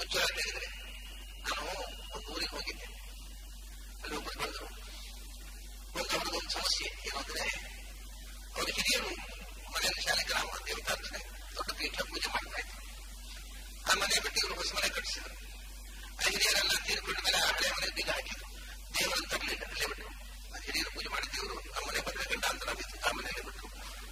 ಮುಚ್ಚಳ ತೆಗೆದ್ರೆ ನಾನು ಒಂದು ಊರಿಗೆ ಹೋಗಿದ್ದೆ ಅಲ್ಲಿ ಒಬ್ಬರು ಬಂದರು ಒಂದು ಅವ್ರಿಗೊಂದು ಸಮಸ್ಯೆ ಏನು ಅಂದ್ರೆ ಅವ್ರ ಹಿರಿಯರು ಮನೆಯಲ್ಲಿ ಶಾಲೆ ಗ್ರಾಮ ದೇವತಾ ಇರ್ತಾರೆ ದೊಡ್ಡ ಪೀಠ ಪೂಜೆ ಮಾಡ್ತಾ ಇದ್ರು ಆ ಮನೆ ಬಿಟ್ಟು ಇವರು ಹೊಸ ಮನೆ ಕಟ್ಟಿಸಿದ್ರು ಆ ಹಿರಿಯರೆಲ್ಲ ತೀರ್ಕೊಂಡ ಮೇಲೆ ಆ ಹಳೆ ಮನೆ ಬೀಗ ಹಾಕಿದ್ರು ದೇವರನ್ನು ತರಲಿಲ್ಲ ಅಲ್ಲೇ ಬಿಟ್ಟರು ಆ ಹಿರಿಯರು ಪೂಜೆ ಮಾಡಿ ದೇವರು ನಮ್ಮ ಮನೆ ಬಂದ್ರೆ ಗಂಡಾಂತರ ಬಿತ್ತು ಆ ಮನೆಯಲ್ಲೇ ಬಿಟ್ಟರು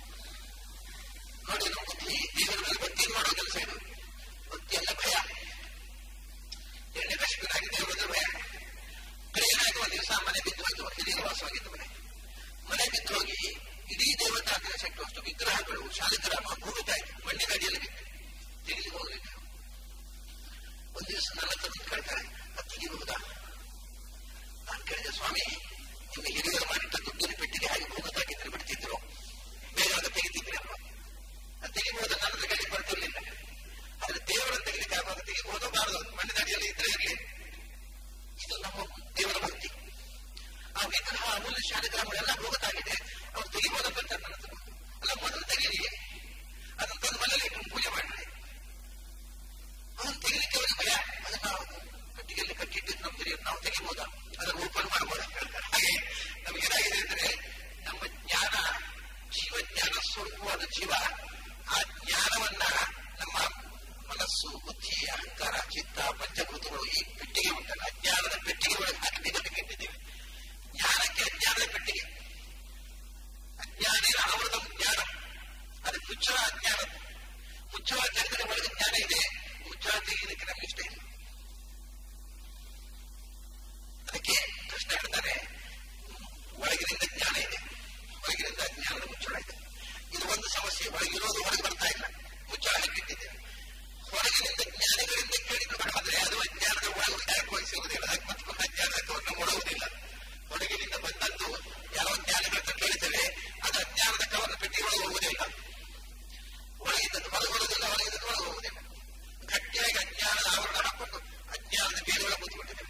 ನೋಡಿ ನಮ್ಮ ಬುದ್ಧಿ ದೇವರ ಮೇಲೆ ಭಕ್ತಿ ಮಾಡೋ ಕೆಲಸ ಇದು ಭಕ್ತಿ ಎಲ್ಲ ಭಯ ಎಣ್ಣೆ ಕಷ್ಟನಾಗಿ ದೇವರ ಭಯ ಏನಾಗಿ ಒಂದು ದಿವಸ ಮನೆ ಬಿದ್ದು ಹೋಯ್ತು ಹಿರಿಯರು ವಾಸವಾಗಿದ್ದ ಮನೆ ಮನೆ ಬಿದ್ದು ಹೋಗಿ ಇಡೀ ದೇವತಾ ಶಕ್ತಿ ಅಷ್ಟು ವಿಗ್ರಹಗಳು ಶಾಲಿಗ್ರಾಮ ಭೂಮಿತಾ ಇತ್ತು ಮಣ್ಣಿನ ಅಡಿಯಲ್ಲಿ ಬಿತ್ತು ತೆಗೆದು ಹೋಗಲಿಲ್ಲ ಒಂದು ದಿವಸ ನನ್ನ ಹತ್ರ ಬಂದು ಕೇಳ್ತಾರೆ ಅದು ತೆಗಿಬಹುದಾ ನಾನು ಕೇಳಿದೆ ಸ್ವಾಮಿ ನಿಮ್ಮ ಹಿರಿಯರು ಮಾಡಿಟ್ಟ ದುಡ್ಡಿನ ಪೆಟ್ಟಿಗೆ ಹಾಗೆ ಭೂಗತಾಕಿದ್ರೆ ಬಿಡ್ತಿದ್ರು ಬೇರೆ ಅದು ತೆಗಿತಿದ್ರಿ ಅಲ್ವಾ ಅದು ತೆಗಿಬಹುದು ನನ್ನ ಕೈಗೆ ಬರ್ತಿರ್ಲಿಲ್ಲ ಆದ್ರೆ ದೇವರನ್ನು ತೆಗಿಲಿಕ್ಕೆ ಆಗುವಾಗ ತೆಗಿಬಹುದು ಬಾರದು ಮಣ್ಣಿನ ಅಡಿಯಲ್ಲಿ ಇದ್ರೆ ಇರಲಿ ಇದು ನಮ್ಮ ದೇವರ ಭಕ್ತಿ ಆ ವಿಗ್ರಹ ಅಮೂಲ್ಯ ಶಾಲಿಗ್ರಾಮಗಳೆಲ್ಲ ಭೂಗತಾಗಿದೆ ಅವ್ರು ತೆಗಿಬೋದಪ್ಪ ಅಂತ ನನ್ನ ಹತ್ರ ಅಲ್ಲ ಮೊದಲು ತೆಗೀರಿ ಅದನ್ನ ತಂದು ಮನೇಲಿ ಇಟ್ಟು ಪೂಜೆ ಮಾಡಿರಿ ಅದನ್ನು ತೆಗಿಲಿಕ್ಕೆ ಅವರಿಗೆ ಭಯ ಅದನ್ನ ನಾವು ಕಟ್ಟಿಗೆಯಲ್ಲಿ ಕಟ್ಟಿಟ್ಟಿದ್ದು ನಮ್ಮ ಹಿರಿಯರು ನಾವು ತೆಗಿಬೋದಾ ಅದನ್ನು ಓಪನ್ ಮಾಡಬಹುದಾ ಹೇಳ್ತಾರೆ ಹಾಗೆ ನಮಗೇನಾಗಿದೆ ಅಂದ್ರೆ ನಮ್ಮ ಜ್ಞಾನ ಜೀವಜ್ಞಾನ ಸ್ವರೂಪವಾದ ಜೀವ ಆ ಜ್ಞಾನವನ್ನ ನಮ್ಮ ಮನಸ್ಸು ಬುದ್ಧಿ ಅಹಂಕಾರ ಚಿತ್ತ ಪಂಚಭೂತಗಳು ಈ ಪೆಟ್ಟಿಗೆ ಉಂಟಲ್ಲ ಅಜ್ಞಾನದ ಪೆಟ್ಟಿಗೆ ಒಳಗೆ ಹಾಕಿ ಬಿಟ್ಟಿದ್ದೇವೆ ಜ್ಞಾನಕ್ಕೆ ಅಜ್ಞಾನದ ಪೆಟ್ಟಿಗೆ ಅಜ್ಞಾನ ಅನವೃತ ಜ್ಞಾನ ಅದು ಮುಚ್ಚಳ ಅಜ್ಞಾನ ಮುಚ್ಚಳ ತೆಗೆದರೆ ಒಳಗೆ ಜ್ಞಾನ ಇದೆ ಮುಚ್ಚಳ ತೆಗೆಯಲಿಕ್ಕೆ ನಮ್ಗೆ ಇಷ್ಟ ಇಲ್ಲ ಅದಕ್ಕೆ ಕೃಷ್ಣ ಹೇಳ್ತಾನೆ ಒಳಗಿನಿಂದ ಜ್ಞಾನ ಇದೆ ಹೊರಗಿನಿಂದ ಅಜ್ಞಾನದ ಮುಚ್ಚಳ ಇದೆ ಇದು ಒಂದು ಸಮಸ್ಯೆ ಒಳಗಿರೋದು ಹೊರಗೆ ಬರ್ತಾ ಇಲ್ಲ ಮುಚ್ಚಳ ಹಾಕಿಟ್ಟಿದ್ದೇವೆ ಹೊರಗಿನಿಂದ ಜ್ಞಾನಿಗಳಿಂದ ಕೇಳಿದ್ರು ಆದ್ರೆ ಅದು ಅಜ್ಞಾನದ ಒಳಗೆ ಯಾಕೆ ಸಿಗುವುದಿಲ್ಲ ಅದಕ್ಕೆ ಮತ್ತೆ ಅಜ್ಞಾನಕ್ಕೆ ಅವ್ರನ್ನ ಮೊಡುವುದಿಲ್ಲ ಹೊರಗಿನಿಂದ ಬಂದದ್ದು ಯಾವ ಜ್ಞಾನಿಗಳನ್ನ ಕೇಳ್ತೇವೆ ಅದು ಅಜ್ಞಾನದ ಕವನ ಪೆಟ್ಟಿ ಒಳಗೆ ಹೋಗುವುದಿಲ್ಲ ಒಳಗಿದ್ದದ್ದು ಹೊರಗೆ ಬರುವುದಿಲ್ಲ ಹೊರಗಿದ್ದದ್ದು ಒಳಗೆ ಹೋಗುವುದಿಲ್ಲ ಗಟ್ಟಿಯಾಗಿ ಅಜ್ಞಾನದ ಆವರಣ ಹಾಕೊಂಡು ಅಜ್ಞಾನದ ಬೇರೆ ಒಳಗೆ ಕೂತ್ಕೊಂಡಿದ್ದೇವೆ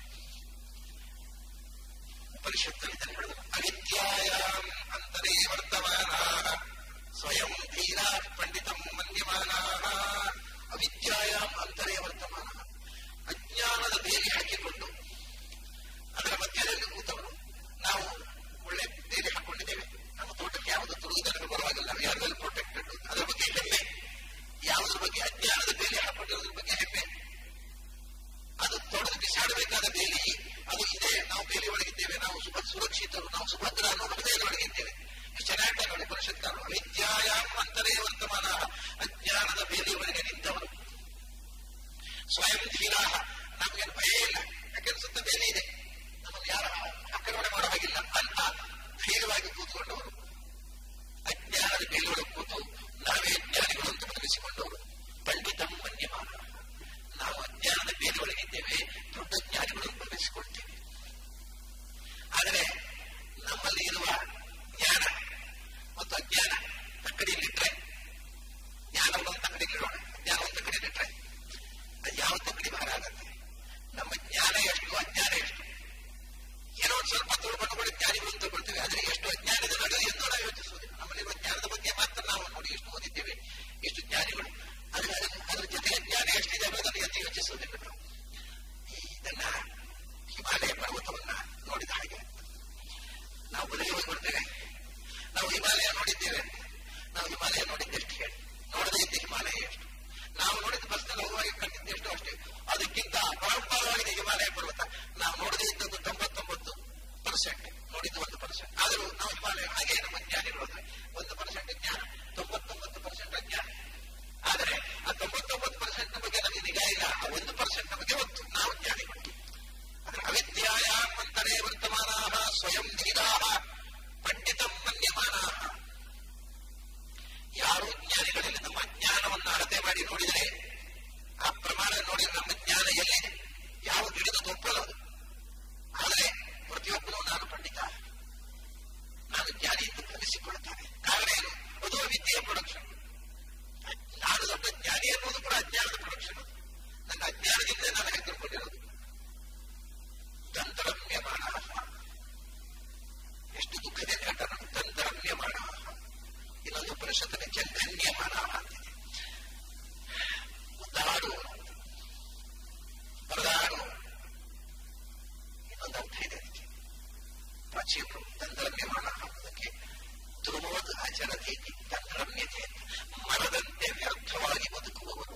ಉಪನಿಷತ್ತಲ್ಲಿ ಇದನ್ನು ಹೇಳಿದ್ರು ಅವಿದ್ಯಾಯಾಂ ಅಂತರೇ ವರ್ತಮಾನ ಸ್ವಯಂ ಧೀರಾ ಪಂಡಿತಂ ಮನ್ಯಮಾನ ಅವಿದ್ಯಾಯಾಂ ಅಂತರೇ ವರ್ತಮಾನ ಅಜ್ಞಾನದ ಬೇರೆ ಹಾಕಿಕೊಂಡು ಅದರ ಮಧ್ಯದಲ್ಲಿ ಕೂತವರು ನಾವು ಒಳ್ಳೆ ಬೇರೆ ಹಾಕೊಂಡಿದ್ದೇವೆ ನಮ್ಮ ತೋಟಕ್ಕೆ ಯಾವುದು ತುಳುವುದನ್ನು ಬರುವಾಗಿಲ್ಲ ನಾವು ಯಾರು ವೆಲ್ ಪ್ರೊಟೆಕ್ಟೆಡ್ ಅದರ ಬಗ್ಗೆ ಹೆಮ್ಮೆ ಯಾವುದ್ರ ಬಗ್ಗೆ ಅಜ್ಞಾನದ ಬೇಲಿ ಹಾಕೊಂಡಿರೋದ್ರ ಬಗ್ಗೆ ಹೆಮ್ಮೆ ಅದು ತೊಡೆದು ಬಿಸಾಡಬೇಕಾದ ಬೇಲಿ ಅದು ಇದೆ ನಾವು ಬೇಲಿ ಒಳಗಿದ್ದೇವೆ ನಾವು ಸುಭ ಸುರಕ್ಷಿತರು ನಾವು ಸುಭದ್ರ ಅನ್ನೋ ಹೃದಯದೊಳಗಿದ್ದೇವೆ ಇಷ್ಟು ಚೆನ್ನಾಗಿ ನೋಡಿ ಪರಿಷತ್ಕಾರರು ಅವಿದ್ಯಾಯಾಮ್ ಅಂತರೇ ವರ್ತಮಾನ ಅಜ್ಞಾನದ ಬೇಲಿ ಒಳಗೆ ನಿಂತವರು ಚೇಪ್ರು ತಂತ್ರಮ್ಯಮಾನ ಅನ್ನೋದಕ್ಕೆ ಧ್ರುವೋದ್ ಆಚರತಿ ತಂತ್ರಮ್ಯತೆ ಮರದಂತೆ ವ್ಯರ್ಥವಾಗಿ ಬದುಕುವವರು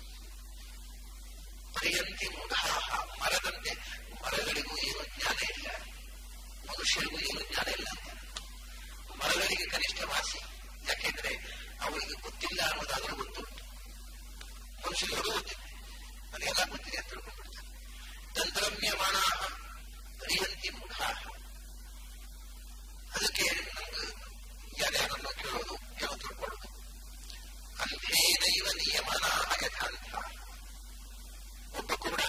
ಪರ್ಯಂತಿ ಮುಖಾಹ ಮರದಂತೆ ಮರಗಳಿಗೂ ಏನು ಜ್ಞಾನ ಇಲ್ಲ ಮನುಷ್ಯರಿಗೂ ಏನು ಜ್ಞಾನ ಇಲ್ಲ ಅಂತ ಮರಗಳಿಗೆ ಕನಿಷ್ಠ ವಾಸಿ ಯಾಕೆಂದ್ರೆ ಅವರಿಗೆ ಗೊತ್ತಿಲ್ಲ ಅನ್ನೋದಾದ್ರೂ ಗೊತ್ತುಂಟು ಮನುಷ್ಯರಿಗೂ ಗೊತ್ತಿಲ್ಲ ನನಗೆಲ್ಲ ಗೊತ್ತಿದೆ ಅಂತ ತಿಳ್ಕೊಂಡ್ಬಿಡ್ತಾರೆ ತಂತ್ರಮ್ಯಮಾನ ಪರ್ಯಂತಿ ಮುಖಾಹ ಅದಕ್ಕೆ ನಮ್ಗೆ ಯಾರ್ಯಾರನ್ನು ಕೇಳೋದು ಏನೋ ತಿಳ್ಕೊಳ್ಳೋದು ಅಂಧೇನೈವ ನಿಯಮನ ಯಥಾಂತ ಒಬ್ಬ ಕೂಡ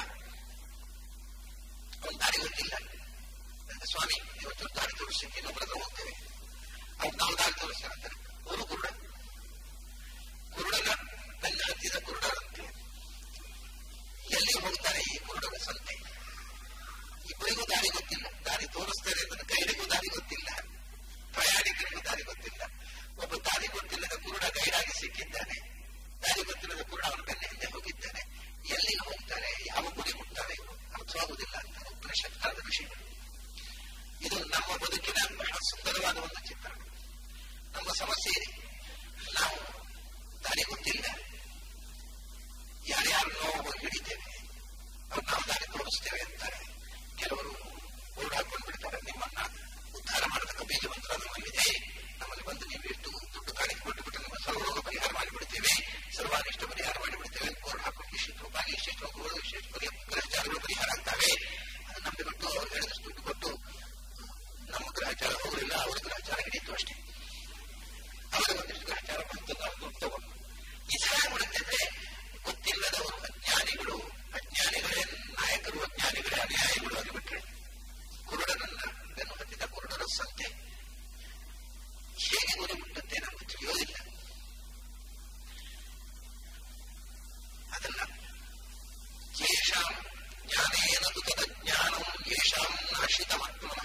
ಅವನ ದಾರಿ ಗೊತ್ತಿಲ್ಲ ಸ್ವಾಮಿ ಇವತ್ತು ದಾರಿ ತೋರಿಸಿ ಇನ್ನೊಬ್ಬರ ಹತ್ರ ಹೋಗ್ತೇವೆ ಅವ್ರು ನಾವು ದಾರಿ ತೋರಿಸ್ತಾರೆ ಅವರು ಕುರುಡ ಕುರುಡನ ಬೆನ್ನ ಹತ್ತಿದ ಕುರುಡರಂತೆ ಎಲ್ಲಿ ಹೋಗ್ತಾರೆ ಈ ಕುರುಡನ ಸಂತೆ ಇಬ್ಬರಿಗೂ ದಾರಿ ಗೊತ್ತಿಲ್ಲ ದಾರಿ ತೋರಿಸ್ತಾರೆ ಅಂತ ಗೈಡಿಗೂ ದಾರಿ ಗೊತ್ತಿಲ್ಲ ಪ್ರಯಾಣಿಕರಿಗೂ ದಾರಿ ಗೊತ್ತಿಲ್ಲ ಒಬ್ಬ ದಾರಿ ಗೊತ್ತಿಲ್ಲದ ಕುರುಡ ಗೈಡಾಗಿ ಸಿಕ್ಕಿದ್ದಾನೆ ದಾರಿ ಗೊತ್ತಿಲ್ಲದ ಕುರುಡ ಅವನ ಬೆನ್ನ ಹಿಂದೆ ಹೋಗಿದ್ದಾನೆ ಎಲ್ಲಿಗೆ ಹೋಗ್ತಾರೆ ಯಾವ ಗುರಿ ಮುಟ್ತಾರೆ ಇವರು ಅರ್ಥವಾಗುವುದಿಲ್ಲ ಅಂತ ಉಪನಿಷತ್ ಕಾಲದ ವಿಷಯಗಳು ಇದು ನಮ್ಮ ಬದುಕಿನ ಬಹಳ ಸುಂದರವಾದ ಒಂದು ಚಿತ್ರಣ ನಮ್ಮ ಸಮಸ್ಯೆ ಇದೆ ನಾವು ದಾರಿ ಗೊತ್ತಿಲ್ಲ ಯಾರ್ಯಾರನ್ನೋ ಹಿಡಿತೇವೆ ಅವ್ರು ನಾವು ದಾರಿ ತೋರಿಸ್ತೇವೆ ಅಂತಾರೆ ಕೆಲವರು ಬೋರ್ಡ್ ಹಾಕೊಂಡು ಬಿಡ್ತಾರೆ ನಿಮ್ಮನ್ನ ಉದ್ಧಾರ ಮಾಡತಕ್ಕ ಬೀಜ ಮಂತ್ರ ನಮ್ಮಲ್ಲಿದೆ ನಮ್ಮಲ್ಲಿ ಬಂದು ನೀವು ಎಷ್ಟು ದುಡ್ಡು ಕಾಣಿಕೆ ಕೊಟ್ಟು ಬಿಟ್ಟು ನಿಮ್ಮ ಸರ್ವರೋಗ ಪರಿಹಾರ ಮಾಡಿಬಿಡ್ತೇವೆ ಸರ್ವಾನಿಷ್ಟ ಪರಿಹಾರ ಮಾಡಿಬಿಡ್ತೇವೆ ಬೋರ್ಡ್ ಹಾಕೊಂಡು ಇಷ್ಟು ರೂಪಾಯಿ ಇಷ್ಟು ರೋಗಗಳು ಇಷ್ಟು ಗ್ರಹಚಾರಗಳು ಪರಿಹಾರ ಆಗ್ತವೆ ಅದು ನಮಗೆ ಬಿಟ್ಟು ಅವ್ರು ಹೇಳಿದಷ್ಟು ದುಡ್ಡು ಕೊಟ್ಟು ನಮ್ಮ ಗ್ರಹಚಾರ ಹೋಗಲಿಲ್ಲ ಅವ್ರ ಗ್ರಹಚಾರ ಹಿಡಿಯಿತು ಅಷ್ಟೇ ಅವರಿಗೆ ಒಂದಿಷ್ಟು ಗ್ರಹಚಾರ ಬಂತು ನಾವು ದುಡ್ಡು ತಗೊಂಡು ಈ ಸಹ ಮಾಡುತ್ತಿದ್ರೆ ಗೊತ್ತಿಲ್ಲದವರು ಅಜ್ಞಾನಿಗಳು ಅಜ್ಞಾನಿಗಳೇ ನಾಯಕರು ಅಜ್ಞಾನಿಗಳೇ ಅನ್ಯಾಯಗಳು ಆಗಿಬಿಟ್ರೆ ಕುರುಡನನ್ನ ಬೆನ್ನು ಹತ್ತಿದ ಕುರುಡರ ಸಂತೆ ಹೇಗೆ ಗುರಿ ಮುಟ್ಟುತ್ತೆ ನಮಗೆ ತಿಳಿಯೋದಿಲ್ಲ ಅದನ್ನ ಯೇಷಾಂ ಜ್ಞಾನೇನ ತದ ಜ್ಞಾನಂ ಯೇಷಾಂ ನಾಶಿತಮಾತ್ಮನಃ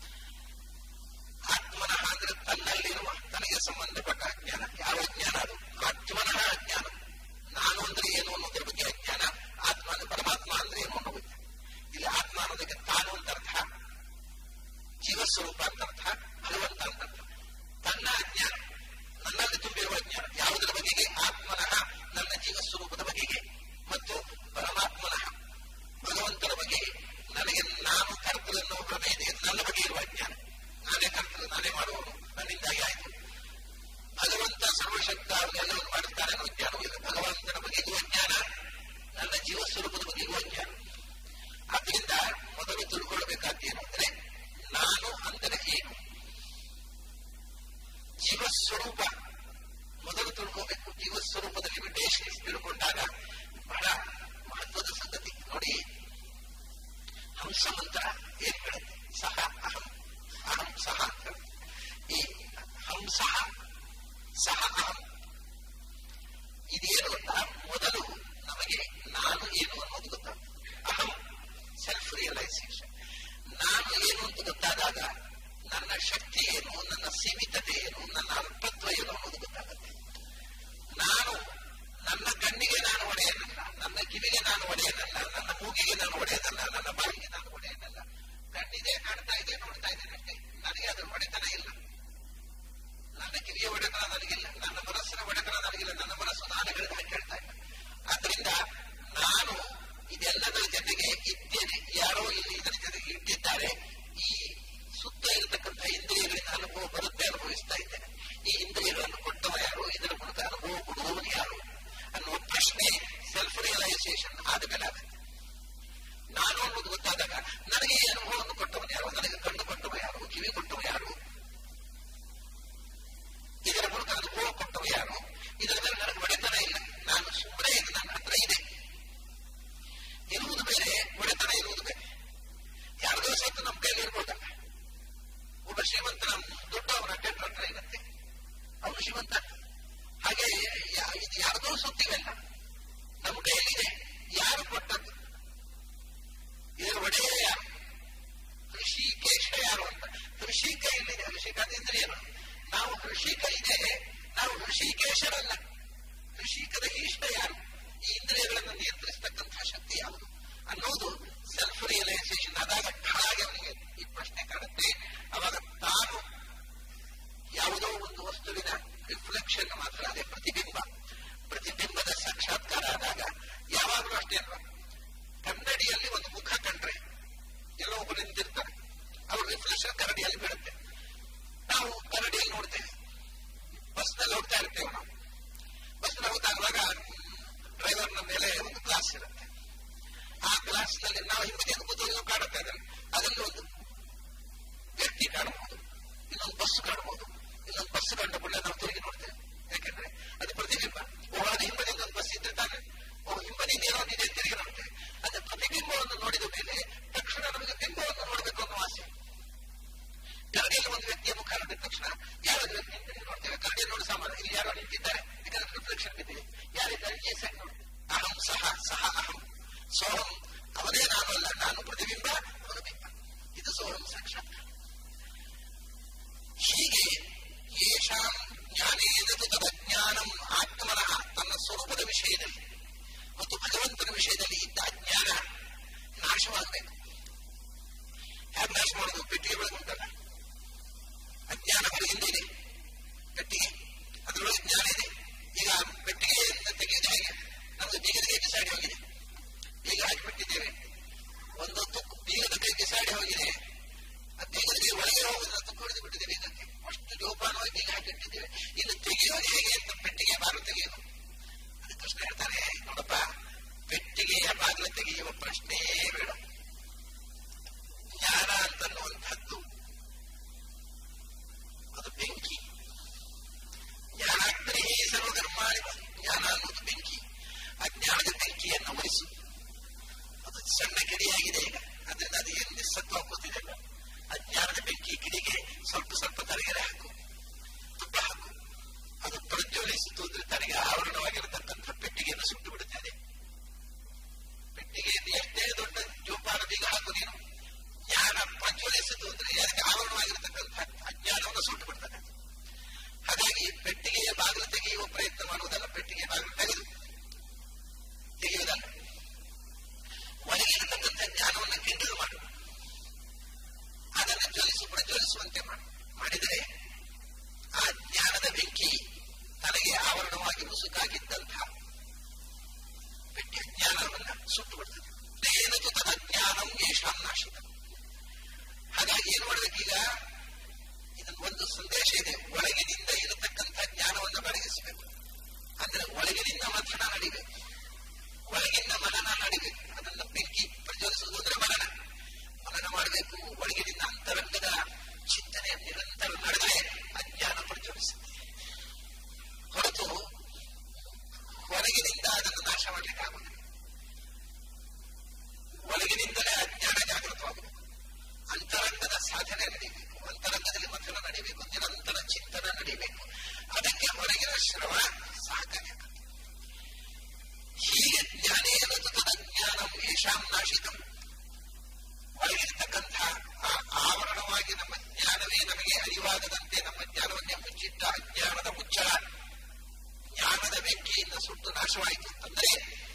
ಆತ್ಮನಃ ಅಂದ್ರೆ ತನ್ನಲ್ಲಿರುವ ತನಗೆ ಸಂಬಂಧಪಟ್ಟ ಅಜ್ಞಾನ ಯಾವ ಅಜ್ಞಾನ ಅದು ಆತ್ಮನಃ ಅಜ್ಞಾನ ನಾನು ಅಂದ್ರೆ ಏನು ಅನ್ನೋದ್ರ ಬಗ್ಗೆ ಅಜ್ಞಾನ ಆತ್ಮ ಅಂದ್ರೆ ಪರಮಾತ್ಮ ಅಂದ್ರೆ ಏನು ಅನ್ನೋ ಬಗ್ಗೆ ಇಲ್ಲಿ ಆತ್ಮ ಅನ್ನೋದಕ್ಕೆ ತಾನು ಅಂತ ಅರ್ಥ ಜೀವಸ್ವರೂಪ ಅಂತ ಅರ್ಥ ಭಗವಂತ ಅಂತ ಅರ್ಥ ತನ್ನ ಅಜ್ಞಾನ ನನ್ನಲ್ಲಿ ತುಂಬಿರುವ ಅಜ್ಞಾನ ಯಾವುದರ ಬಗೆಗೆ ಆತ್ಮನಃ ನನ್ನ ಜೀವಸ್ವರೂಪದ ಬಗೆಗೆ ಮತ್ತು ಪರಮಾತ್ಮನಃ ಭಗವಂತನ ಬಗೆಗೆ ನನಗೆ ನಾನು ಕರ್ತನನ್ನು ಪ್ರಮೇಯ ನನ್ನ ಬಗ್ಗೆ ಇರುವ ಅಜ್ಞಾನ ನಾನೇ ಕರ್ತನು ನಾನೇ ಮಾಡುವವನು ನನ್ನಿಂದಾಗಿ ಆಯಿತು ಭಗವಂತ ಸರ್ವಶಕ್ತ ಅವನ್ನೆಲ್ಲವನ್ನು ಮಾಡುತ್ತಾನೆ ಅನ್ನೋ ಜ್ಞಾನವೂ ಇಲ್ಲ ಭಗವಂತನ ಬಗೆಗೂ ಅಜ್ಞಾನ ನನ್ನ ಜೀವ ಸ್ವರೂಪದ ಬಗೆಗೂ ಅಜ್ಞಾನ ಆದ್ದರಿಂದ ಮೊದಲು ತಿಳ್ಕೊಳ್ಬೇಕಾದ್ದೇನು ಅಂದ್ರೆ ನಾನು ಅಂದರೆ ಏನು ಜೀವಸ್ವರೂಪ ಮೊದಲು ತಿಳ್ಕೋಬೇಕು ಜೀವಸ್ವರೂಪದ ಲಿಮಿಟೇಷನ್ಸ್ ತಿಳ್ಕೊಂಡಾಗ ಬಹಳ ಮಹತ್ವದ ಸಂಗತಿ ನೋಡಿ ಹಂಸ ಮಂತ್ರ ಏನ್ ಹೇಳುತ್ತೆ ಸಹ ಅಹಂ ಅಹಂ ಸಹ ಅಂತ ಹೇಳುತ್ತೆ. ಈ ಹಂಸ ಸಹ ಅಹಂ ಇದೇನು ಗೊತ್ತಾ ಮೊದಲು ನಮಗೆ ನಾನು ಏನು ಅನ್ನೋದು ಗೊತ್ತಾಗುತ್ತೆ ಅಹಂ ಸೆಲ್ಫ್ ರಿಯಲೈಸೇಷನ್ ನಾನು ಏನು ಅಂತ ಗೊತ್ತಾದಾಗ ನನ್ನ ಶಕ್ತಿ ಏನು ನನ್ನ ಸೀಮಿತತೆ ಏನು ನನ್ನ ಅಲ್ಪತ್ವ ಏನು ಅನ್ನೋದು ಗೊತ್ತಾಗುತ್ತೆ ನಾನು ನನ್ನ ಕಣ್ಣಿಗೆ ನಾನು ಒಡೆಯನಲ್ಲ ನನ್ನ ಕಿವಿಗೆ ನಾನು ಒಡೆಯನಲ್ಲ ನನ್ನ ಮೂಗಿಗೆ ನಾನು ಒಡೆಯನಲ್ಲ ನನ್ನ ಬಾಯಿಗೆ ನಾನು ಒಡೆಯನಲ್ಲ ಕಣ್ಣಿದೆ ಕಾಣ್ತಾ ಇದೆ ನೋಡ್ತಾ ಇದ್ದೇನೆ ಅಷ್ಟೇ ನನಗೆ ಅದರ ಒಡೆತನ ಇಲ್ಲ ನನ್ನ ಕಿವಿಯ ಒಡೆತನ ನನಗಿಲ್ಲ ನನ್ನ ಮನಸ್ಸಿನ ಒಡೆತನ ನನಗಿಲ್ಲ ನನ್ನ ಮನಸ್ಸು ನಾನು ಹೇಳಿದ ಹಾಗೆ ಕೇಳ್ತಾ ಇಲ್ಲ ಆದ್ರಿಂದ ನಾನು ಇದೆಲ್ಲದರ ಜೊತೆಗೆ ಇದ್ದೇನೆ ಯಾರೋ ಇಲ್ಲಿ ಇದರ ಜೊತೆಗೆ ಇಟ್ಟಿದ್ದಾರೆ ಈ ಸುತ್ತ ಇರತಕ್ಕಂಥ ಇಂದ್ರಿಯಗಳಿಂದ ಅನುಭವ ಬರುತ್ತೆ ಅನುಭವಿಸ್ತಾ ಇದ್ದೇನೆ ಈ ಇಂದ್ರಿಯಗಳನ್ನು ಕೊಟ್ಟವ ಯಾರು ಇದರ ಮೂಲಕ ಅನುಭವ ಕೊಡುವವನು ಯಾರು ಅನ್ನುವ ಪ್ರಶ್ನೆ ಸೆಲ್ಫ್ ರಿಯಲೈಸೇಷನ್ ಆದಮೇಲೆ ಆಗುತ್ತೆ ನಾನು ಅನ್ನೋದು ಗೊತ್ತಾದಾಗ ನನಗೆ ಈ ಅನುಭವವನ್ನು ಕೊಟ್ಟವನು ಯಾರು ನನಗೆ ಕಣ್ಣು ಕೊಟ್ಟವ ಯಾರು ಕಿವಿ ಕೊಟ್ಟವ ಯಾರು ಇದರ ಮೂಲಕ ಅನುಭವ ಕೊಟ್ಟವ ಯಾರು ಇದರ ಮೇಲೆ ನನಗೆ ಒಡೆತನ ಇಲ್ಲ ನಾನು ಸುಮ್ಮನೆ ಇದು ನನ್ನ ಹತ್ರ ಇದೆ ಇರುವುದು ಬೇರೆ ಒಡೆತನ ಇರುವುದು ಬೇರೆ ಯಾರಿಗೋ ಸತ್ತು ನಮ್ಮ ಕೈಲಿ ಇರ್ಬೋದಲ್ಲ ಒಬ್ಬ ಶ್ರೀಮಂತನ ದುಡ್ಡು ಅವನ ಟೆಂಡರ್ ಹತ್ರ ಇರುತ್ತೆ ಅವನು ಶ್ರೀಮಂತ ಹಾಗೆ ಯಾ- ಇದು ಯಾರ್ದೋ ಸೊತ್ತಿವೆಲ್ಲ ನಮ್ಮ ಕೈಯಲ್ಲಿದೆ ಯಾರು ಕೊಟ್ಟದ್ದು ಇದರ ಒಡೆಯ ಯಾರು ಋಷಿಕೇಶ ಯಾರು ಅಂತ ಋಷಿ ಕೈಯಲ್ಲಿದೆ ಋಷಿಕ ಅಂದ್ರೆ ಏನು ನಾವು ಋಷಿಕ ಇದೆ ನಾವು ಋಷಿಕೇಶರಲ್ಲ ಋಷಿಕದ ಈಷ್ಟ ಯಾರು ಈ ಇಂದ್ರಿಯಗಳನ್ನು ನಿಯಂತ್ರಿಸತಕ್ಕಂತಹ ಶಕ್ತಿ ಯಾವುದು ಅನ್ನೋದು ಸೆಲ್ಫ್ ರಿಯಲೈಸೇಷನ್ ಆದಾಗ ಹಾಗೆ ಅವನಿಗೆ ಈ ಪ್ರಶ್ನೆ ಕಾಣುತ್ತೆ ಅವಾಗ ವಿಷಯದಲ್ಲಿ ಮತ್ತು ಭಗವಂತನ ವಿಷಯದಲ್ಲಿ ಇದ್ದ ಅಜ್ಞಾನ ನಾಶವಾಗಬೇಕು ಹೇಗೆ ನಾಶ ಮಾಡೋದು ಪೆಟ್ಟಿಗೆ ಒಳಗುಂಟಲ್ಲ ಅಜ್ಞಾನ ಹೊರಗಿಂದ ಇದೆ ಪೆಟ್ಟಿಗೆ ಅದರೊಳಗೆ ಜ್ಞಾನ ಇದೆ ಈಗ ಪೆಟ್ಟಿಗೆಯಿಂದ ತೆಗೆಯುವುದು ಹೇಗೆ ನಮ್ದು ಬೀಗದ ಬಿಸಾಡಿ ಹೋಗಿದೆ ಬೀಗ ಹಾಕಿಬಿಟ್ಟಿದ್ದೇವೆ ಒಂದು ತುಕ್ಕು ಬೀಗದ ಕೈಗೆ ಸಾಡಿ ಹೋಗಿದೆ ಆ ಬೀಗದ ಒಳಗೆ ಹೋಗುವುದನ್ನು ತುಕ್ಕು ಹೊಡೆದು ಬಿಟ್ಟಿದ್ದೇವೆ ಇದಕ್ಕೆ ಅಷ್ಟು ಜೋಪಾನವಾಗಿ ಬೀಗ ಹಾಕಿಟ್ಟಿದ್ದೇವೆ ಇನ್ನು ತೆಗೆಯೋದು ಹೇಗೆ ಅಂತ ಪೆಟ್ಟಿಗೆ ಬಾಗಿಲು ತೆಗೆಯೋದು ಅದು ಕೃಷ್ಣ ಹೇಳ್ತಾನೆ ನೋಡಪ್ಪ ಪೆಟ್ಟಿಗೆಯ ಬಾಗಿಲು ತೆಗೆಯುವ ಪ್ರಶ್ನೆಯೇ ಬೇಡ ಜ್ಞಾನ ಅಂತನ್ನುವಂಥದ್ದು ಅದು ಬೆಂಕಿ ಜ್ಞಾನಾಗ್ರಹೇ ಸರ್ವಕರ್ಮಾಣಿ ಜ್ಞಾನ ಅನ್ನೋದು ಬೆಂಕಿ ಆ ಜ್ಞಾನದ ಬೆಂಕಿಯನ್ನು ಉರಿಸು ಅದು ಸಣ್ಣ ಕಿಡಿಯಾಗಿದೆ ಈಗ ಅದರಿಂದ ಅದು ಏನು ನಿಸ್ಸತ್ವ ಕೂತಿದೆ ಅಜ್ಞಾನದ ಬೆಂಕಿ ಕಿಡಿಗೆ ಸ್ವಲ್ಪ ಸ್ವಲ್ಪ ತಲೆಗೆರೆ ಹಾಕು ತುಪ್ಪ ಹಾಕು ಅದು ಪ್ರಜ್ವಲಿಸಿತು ಅಂದ್ರೆ ತನಗೆ ಆವರಣವಾಗಿರತಕ್ಕಂಥ ಪೆಟ್ಟಿಗೆಯನ್ನು ಸುಟ್ಟು ಬಿಡುತ್ತದೆ ಪೆಟ್ಟಿಗೆಯನ್ನು ಎಷ್ಟೇ ದೊಡ್ಡ ಜೋಪಾನ ಬೀಗ ಹಾಕು ನೀನು ಜ್ಞಾನ ಪ್ರಜ್ವಲಿಸಿತು ಅಂದ್ರೆ ಅದಕ್ಕೆ ಆವರಣವಾಗಿರತಕ್ಕಂಥ ಅಜ್ಞಾನವನ್ನು ಸುಟ್ಟು ಬಿಡ್ತದೆ ಹಾಗಾಗಿ ಪೆಟ್ಟಿಗೆಯ ಬಾಗಿಲು ತೆಗೆಯುವ ಪ್ರಯತ್ನ ಮಾಡುವುದಲ್ಲ ಪೆಟ್ಟಿಗೆಯ ಬಾಗಿಲು ತೆಗೆದು ತೆಗೆಯುವುದಲ್ಲ ಒಳಗಿರತಕ್ಕಂಥ ಜ್ಞಾನವನ್ನು ಕಿಂಡಲ್ ಮಾಡು ಅದನ್ನು ಜ್ವಲಿಸು ಪ್ರಜ್ವಲಿಸುವಂತೆ ಮಾಡು ಮಾಡಿದರೆ ಆ ಜ್ಞಾನದ ಬೆಂಕಿ ತನಗೆ ಆವರಣವಾಗಿ ಮುಸುಕಾಗಿದ್ದಂತಹ ಪೆಟ್ಟಿಗೆ ಜ್ಞಾನವನ್ನ ಸುಟ್ಟು ಬಿಡ್ತದೆ ಏನದು ತದ ಜ್ಞಾನಂ ಯೇಷಾಂ ನಾಶಿತ ಹಾಗಾಗಿ ಏನು ಮಾಡಬೇಕೀಗ ಇದನ್ನು ಒಂದು ಸಂದೇಶ ಇದೆ ಒಳಗಿನಿಂದ ಇರತಕ್ಕಂಥ ಜ್ಞಾನವನ್ನು ಬೆಳಗಿಸಬೇಕು ಅಂದ್ರೆ ಒಳಗಿನಿಂದ ಮಥನ ನಡಿಬೇಕು ಒಳಗಿನ ಮನನ ನಡಿಬೇಕು ಅದನ್ನ ಬೆಂಕಿ ಪ್ರಜ್ವಲಿಸುವುದು ಅಂದ್ರೆ ಮನನ ಮನನ ಮಾಡಬೇಕು ಒಳಗಿನಿಂದ ಅಂತರಂಗದ ಚಿಂತನೆ ನಿರಂತರ ನಡೆದರೆ ಅಜ್ಞಾನ ಪ್ರಜ್ವಲಿಸುತ್ತೆ ಹೊರತು ಹೊರಗಿನಿಂದ ಅದನ್ನು ನಾಶ ಮಾಡಲಿಕ್ಕೆ ಆಗುವುದಿಲ್ಲ ಒಳಗಿನಿಂದಲೇ ಅಜ್ಞಾನ ಜಾಗೃತವಾಗಬೇಕು ಅಂತರಂಗದ ಸಾಧನೆ ನಡೀಬೇಕು ಅಂತರಂಗದಲ್ಲಿ ಮಥನ ನಡೀಬೇಕು ನಿರಂತರ ಚಿಂತನ ನಡೀಬೇಕು ಅದಕ್ಕೆ ಹೊರಗಿನ ಶ್ರಮ ಸಹಕಾರಿಯಾಗುತ್ತೆ ಹೀಗೆ ಜ್ಞಾನೇನ ತದಜ್ಞಾನಂ ಯಶಾಂ ನಾಶಿತಂ ಒಳಗಿರ್ತಕ್ಕಂಥ ಆ ಆವರಣವಾಗಿ ನಮ್ಮ ಜ್ಞಾನವೇ ನಮಗೆ ಅರಿವಾಗದಂತೆ ನಮ್ಮ ಜ್ಞಾನವನ್ನೇ ಮುಚ್ಚಿಟ್ಟ ಅಜ್ಞಾನದ ಮುಚ್ಚಳ ಜ್ಞಾನದ ಬೆಂಕಿಯಿಂದ ಸುಟ್ಟು ನಾಶವಾಯಿತು ಅಂತಂದ್ರೆ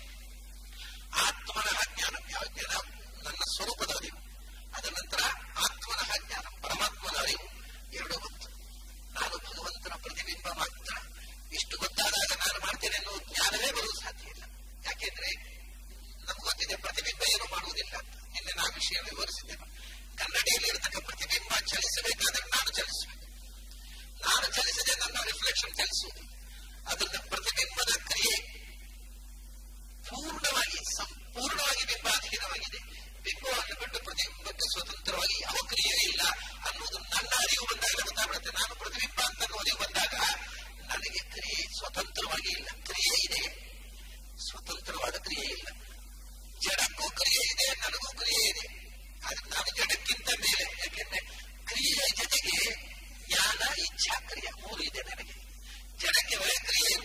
ಆತ್ಮನ ಜ್ಞಾನ ಯಾವ ಜ್ಞಾನ ನನ್ನ ಸ್ವರೂಪದ ಅರಿವು ಅದ ನಂತರ ಆತ್ಮನ ಜ್ಞಾನ ಪರಮಾತ್ಮನ ಅರಿವು ಎರಡು ಗೊತ್ತು ನಾನು ಭಗವಂತನ ಪ್ರತಿಬಿಂಬ ಮಾತ್ರ ಇಷ್ಟು ಗೊತ್ತಾದಾಗ ನಾನು ಮಾಡ್ತೇನೆ ಅನ್ನೋ ಜ್ಞಾನವೇ ಬರುವುದು ಸಾಧ್ಯ ಇಲ್ಲ ಯಾಕೆಂದ್ರೆ ನಮ್ಗೆ ಗೊತ್ತಿದೆ ಪ್ರತಿಬಿಂಬ ಏನು ಮಾಡುವುದಿಲ್ಲ ನಿನ್ನೆ ನಾ ವಿಷಯ ವಿವರಿಸಿದ್ದೇನೆ ಕನ್ನಡಿಯಲ್ಲಿ ಇರತಕ್ಕ ಪ್ರತಿಬಿಂಬ ಚಲಿಸಬೇಕಾದ್ರೆ ನಾನು ಚಲಿಸಬೇಕು ನಾನು ಚಲಿಸದೆ ನನ್ನ ರಿಫ್ಲೆಕ್ಷನ್ ಚಲಿಸುವುದು ಅದರಿಂದ ಪ್ರತಿಬಿಂಬದ ಕ್ರಿಯೆ ಪೂರ್ಣವಾಗಿ ಸಂಪೂರ್ಣವಾಗಿ ಬಿಂಬಾಧೀನವಾಗಿದೆ ಬಿಂಬವನ್ನು ಬಿಟ್ಟು ಪ್ರತಿಬಿಂಬಕ್ಕೆ ಸ್ವತಂತ್ರವಾಗಿ ಯಾವ ಕ್ರಿಯೆ ಇಲ್ಲ ಅನ್ನೋದು ನನ್ನ ಅರಿವು ಬಂದಾಗ ಗೊತ್ತಾಗ್ಬಿಡುತ್ತೆ ನಾನು ಪ್ರತಿಬಿಂಬ ಅಂತ ಅರಿವು ಬಂದಾಗ ನನಗೆ ಕ್ರಿಯೆ ಸ್ವತಂತ್ರವಾಗಿ ಇಲ್ಲ ಕ್ರಿಯೆ ಇದೆ ಸ್ವತಂತ್ರವಾದ ಕ್ರಿಯೆ ಇಲ್ಲ ಜಡಕ್ಕೂ ಕ್ರಿಯೆ ಇದೆ ನನಗೂ ಕ್ರಿಯೆ ಇದೆ ಆದ್ರೆ ನಾನು ಜಡಕ್ಕಿಂತ ಮೇಲೆ ಯಾಕೆಂದ್ರೆ ಕ್ರಿಯೆಯ ಜೊತೆಗೆ ಜ್ಞಾನ ಇಚ್ಛಾ ಕ್ರಿಯೆ ಮೂರು ಇದೆ ನನಗೆ ಜಡಕ್ಕೆ ಒಳ್ಳೆ ಕ್ರಿಯೆ ಏನು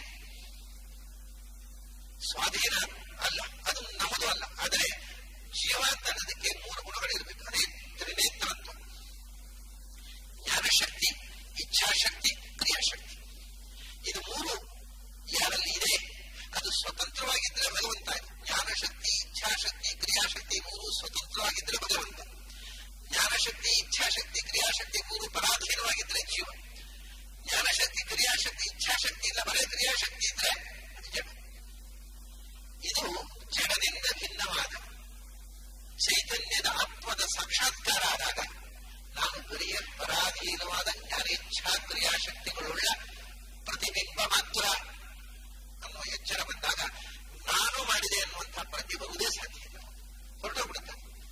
ಸ್ವಾಧೀನ ಅಲ್ಲ ಅದು ನಮ್ಮದು ಅಲ್ಲ ಆದರೆ ಜೀವ ಅಂತ ಅನ್ನೋದಕ್ಕೆ ಮೂರು ಗುಣಗಳಿರಬೇಕು ಅದೇ ತ್ರಿನೇತ್ರತ್ವ ಜ್ಞಾನಶಕ್ತಿ ಇಚ್ಛಾಶಕ್ತಿ ಕ್ರಿಯಾಶಕ್ತಿ ಇದು ಮೂರು ಯಾರಲ್ಲಿ ಇದೆ ಅದು ಸ್ವತಂತ್ರವಾಗಿದ್ದರೆ ಭಗವಂತ ಜ್ಞಾನಶಕ್ತಿ ಇಚ್ಛಾಶಕ್ತಿ ಕ್ರಿಯಾಶಕ್ತಿ ಮೂರು ಸ್ವತಂತ್ರವಾಗಿದ್ದರೆ ಭಗವಂತ ಜ್ಞಾನಶಕ್ತಿ ಇಚ್ಛಾಶಕ್ತಿ ಕ್ರಿಯಾಶಕ್ತಿ ಮೂರು ಪರಾಧೀನವಾಗಿದ್ದರೆ ಜೀವ ಜ್ಞಾನಶಕ್ತಿ ಕ್ರಿಯಾಶಕ್ತಿ ಇಚ್ಛಾಶಕ್ತಿ ಇಲ್ಲ ಬರೇ ಕ್ರಿಯಾಶಕ್ತಿ ಇದ್ರೆ ಅದು ಜಡ ಇದು ಜಡದಿಂದ ಭಿನ್ನವಾದ ಚೈತನ್ಯದ ಆತ್ಮದ ಸಾಕ್ಷಾತ್ಕಾರ ಆದಾಗ ನಾನು ಬರಿಯ ಪರಾಧೀನವಾದ ಜ್ಞಾನೇಚ್ಛಾ ಕ್ರಿಯಾಶಕ್ತಿಗಳುಳ್ಳ ಪ್ರತಿಬಿಂಬ ಮಾತ್ರ ಅನ್ನುವ ಎಚ್ಚರ ಬಂದಾಗ ನಾನು ಮಾಡಿದೆ ಅನ್ನುವಂತಹ ಪ್ರತಿ ಬರುವುದೇ ಸಾಧ್ಯ ಇಲ್ಲ ಹೊರಟೋಗ್ಬಿಡುತ್ತೆ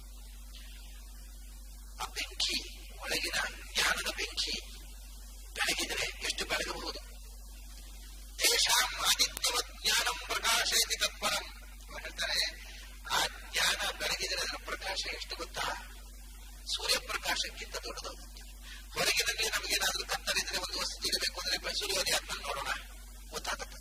ಆ ಬೆಂಕಿ ಒಳಗಿನ ಜ್ಞಾನದ ಬೆಂಕಿ ಬೆಳಗಿದರೆ ಎಷ್ಟು ಬೆಳಗಬಹುದು ತೇಷಾಂ ಆದಿತ್ಯವ ಜ್ಞಾನಂ ಪ್ರಕಾಶಯತಿ ತತ್ಪರಂ ಹೇಳ್ತಾರೆ ಆ ಜ್ಞಾನ ಬೆಳಗಿದರೆ ಅದರ ಪ್ರಕಾಶ ಎಷ್ಟು ಗೊತ್ತಾ ಸೂರ್ಯಪ್ರಕಾಶಕ್ಕಿಂತ ದೊಡ್ಡದು ಹೊರಗಿನಲ್ಲಿ ನಮಗೇನಾದ್ರೂ ಕತ್ತಲಿದ್ರೆ ಒಂದು ವಸ್ತು ತಿಳಿಬೇಕು ಅಂದ್ರೆ ಸೂರ್ಯೋದಯ ಅಂತ ನೋಡೋಣ ಗೊತ್ತಾಗುತ್ತೆ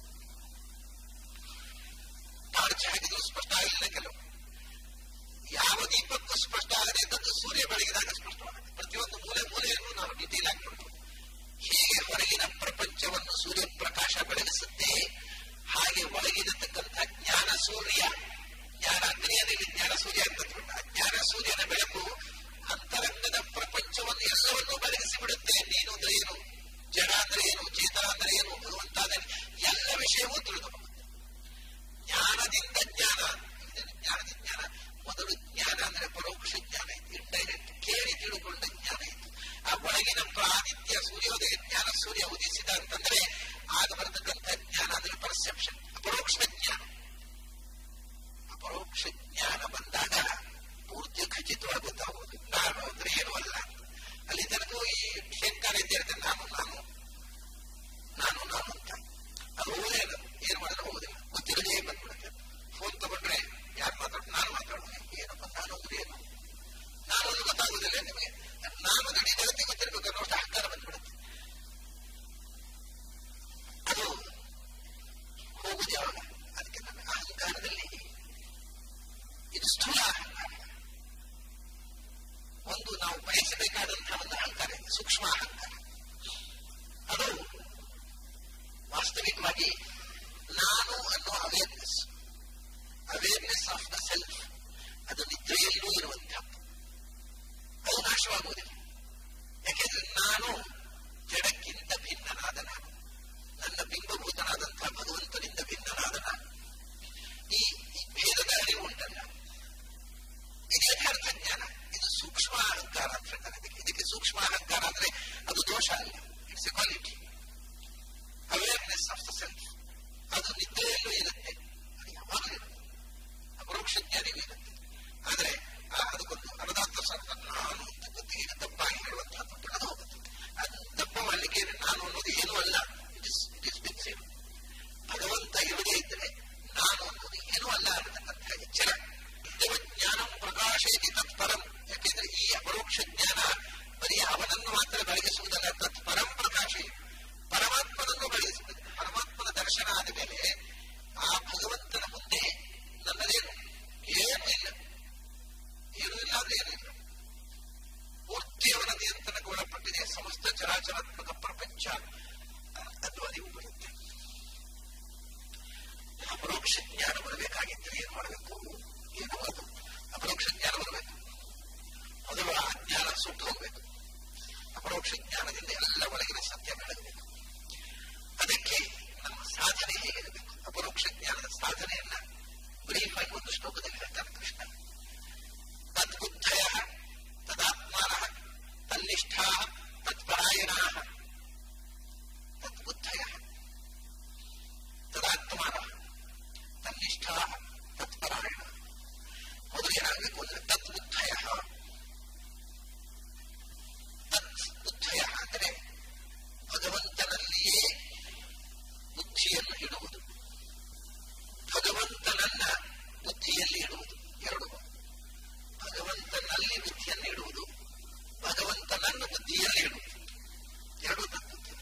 ಟಾರ್ಚ್ ಹಾಕಿದ್ರು ಸ್ಪಷ್ಟ ಆಗಿಲ್ಲ ಕೆಲವು ಯಾವ ದೀಪಕ್ಕೂ ಸ್ಪಷ್ಟ ಆಗದೆ ಇದ್ದದ್ದು ಸೂರ್ಯ ಬೆಳಗಿದಾಗ ಸ್ಪಷ್ಟವಾಗುತ್ತೆ ಪ್ರತಿಯೊಂದು ಮೂಲೆ ಮೂಲೆಯನ್ನು ನಾವು ಡಿಟೇಲ್ ಆಗಿ ನೋಡ್ಬೋದು ಹೇಗೆ ಹೊರಗಿನ ಪ್ರಪಂಚವನ್ನು ಸೂರ್ಯಪ್ರಕಾಶ ಬೆಳಗಿಸುತ್ತೆ ಹಾಗೆ ಒಳಗಿರತಕ್ಕಂಥ ಅಪರೋಕ್ಷ ಜ್ಞಾನ ಬರಬೇಕಾಗಿದ್ದರೆ ಏನ್ ಮಾಡಬೇಕು ಏನು ಅದು ಅಪರೋಕ್ಷ ಜ್ಞಾನ ಬರಬೇಕು ಮೊದಲು ಆ ಜ್ಞಾನ ಸುಟ್ಟು ಹೋಗ್ಬೇಕು ಅಪರೋಕ್ಷ ಜ್ಞಾನದಿಂದ ಎಲ್ಲ ಒಳಗಿನ ಸತ್ಯ ಬೆಳಗಬೇಕು ಅದಕ್ಕೆ ನಮ್ಮ ಸಾಧನೆ ಹೇಗಿರಬೇಕು ಅಪರೋಕ್ಷ ಜ್ಞಾನದ ಸಾಧನೆಯನ್ನ ಬ್ರೀಫ್ ಆಗಿ ಒಂದು ಶ್ಲೋಕದಲ್ಲಿ ಹೇಳ್ತಾನೆ ಕೃಷ್ಣ ತದ್ಬುದ್ಧಯ ತದಾತ್ಮಾನ ತನ್ನಿಷ್ಠಾ ತತ್ಪರಾಯಣ ತದ್ಬುದ್ಧಯ ತದಾತ್ಮಾನ ತನ್ನಿಷ್ಠಾ ತತ್ಪರಾಯಣ ಮೊದಲು ಏನಾಗಬೇಕು ಅಂದ್ರೆ ತದ್ಬುದ್ಧಯ ತದ್ಬುದ್ಧಯ ಅಂದರೆ ಭಗವಂತನಲ್ಲಿಯೇ ಬುದ್ಧಿಯನ್ನು ಇಡುವುದು ಭಗವಂತನನ್ನ ಬುದ್ಧಿಯಲ್ಲಿ ಇಡುವುದು ಎರಡು ಭಗವಂತನಲ್ಲಿ ಬುದ್ಧಿಯನ್ನು ಇಡುವುದು ಭಗವಂತನನ್ನು ಬುದ್ಧಿಯಲ್ಲಿ ಇಡುವುದು ಎರಡು ತದ್ಬುದ್ಧಿ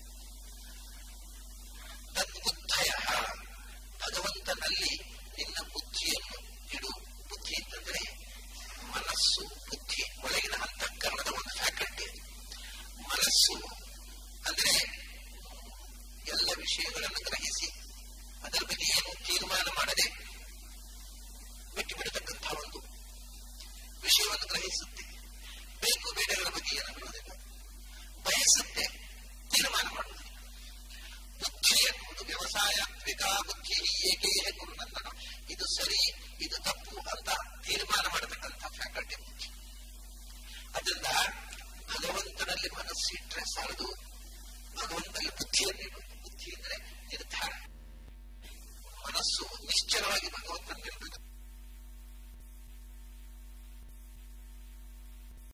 ತದ್ಬುದ್ಧಯ ಭಗವಂತನಲ್ಲಿ ನಿನ್ನ ಬುದ್ಧಿಯನ್ನು ಇಡು ಬುದ್ಧಿ ಅಂತಂದ್ರೆ ಮನಸ್ಸು ಬುದ್ಧಿ ಒಳಗಿನ ಅಂತಃಕರಣದ ಒಂದು ಫ್ಯಾಕಲ್ಟಿ ಮನಸ್ಸು ಅಂದ್ರೆ ಎಲ್ಲ ವಿಷಯಗಳನ್ನು ಗ್ರಹಿಸಿ ಅದರ ಬಗ್ಗೆ ಏನು ತೀರ್ಮಾನ ಮಾಡದೆ ಬಿಟ್ಟು ಬಿಡತಕ್ಕಂತಹ ಒಂದು ವಿಷಯವನ್ನು ಗ್ರಹಿಸುತ್ತೆ ಬೇಕು ಬೇಡಗಳ ಬಗ್ಗೆ ಏನು ಬಿಡುವುದಿಲ್ಲ ಬಯಸುತ್ತೆ ತೀರ್ಮಾನ ಮಾಡುವುದಿಲ್ಲ ಬುದ್ಧಿ ಎನ್ನುವುದು ವ್ಯವಸಾಯಾತ್ಮಿಕ ಬುದ್ಧಿ ಏಕೇಹ ಗುರುನಂದನ ಇದು ಸರಿ ಇದು ತಪ್ಪು ಅಂತ ತೀರ್ಮಾನ ಮಾಡತಕ್ಕಂಥ ಫ್ಯಾಕಲ್ಟಿ ಬುದ್ಧಿ ಅದರಿಂದ ಭಗವಂತನಲ್ಲಿ ಮನಸ್ಸಿಟ್ರೆ ಸಾಲದು ಭಗವಂತನಲ್ಲಿ ಬುದ್ಧಿಯಲ್ಲಿ ಬುದ್ಧಿ ಅಂದರೆ ನಿರ್ಧಾರ ಮನಸ್ಸು ನಿಶ್ಚಲವಾಗಿ ಭಗವಂತನ ನಿಲ್ಬೇಕು